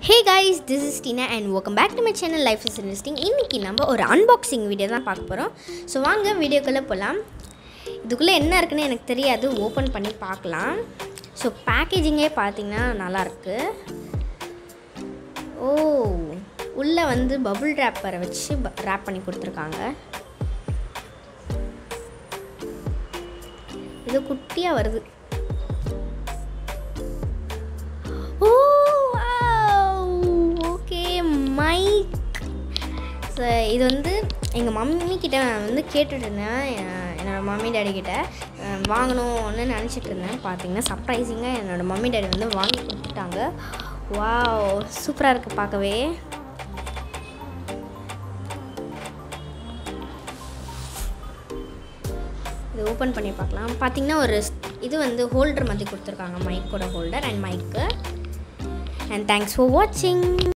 hey guys this is Teena and welcome back to my channel life is investing இன்றைக்கி நம்ம ஒரு unboxing video தான் பார்க்க போகிறோம் ஸோ வாங்க வீடியோக்குள்ளே போகலாம் இதுக்குள்ளே என்ன இருக்குன்னு எனக்கு தெரியாது ஓப்பன் பண்ணி பார்க்கலாம் ஸோ பேக்கேஜிங்கே பார்த்தீங்கன்னா நல்லாயிருக்கு ஓ உள்ளே வந்து பபுள் ரேப்பரை வச்சு ரேப் பண்ணி கொடுத்துருக்காங்க இது குட்டியாக வருது ஓ ஓகே மைக் ஸோ இது வந்து எங்கள் மம்மி கிட்ட நான் வந்து கேட்டுட்டு இருந்தேன் எ- என்னோட மம்மி டேடி கிட்ட அஹ், வாங்கணும்னு நினச்சிட்டு இருந்தேன் பார்த்தீங்கன்னா சர்ப்ரைசிங்காக என்னோட மம்மி டேடி வந்து வாங்கி கொடுத்துட்டாங்க வாவ் சூப்பராக இருக்குது பார்க்கவே இது ஓப்பன் பண்ணி பார்க்கலாம் பார்த்தீங்கன்னா ஒரு ஸ்- இது வந்து ஹோல்டர் மாதிரி கொடுத்துருக்காங்க மைக்கோட holder and mic and thanks for வாட்சிங்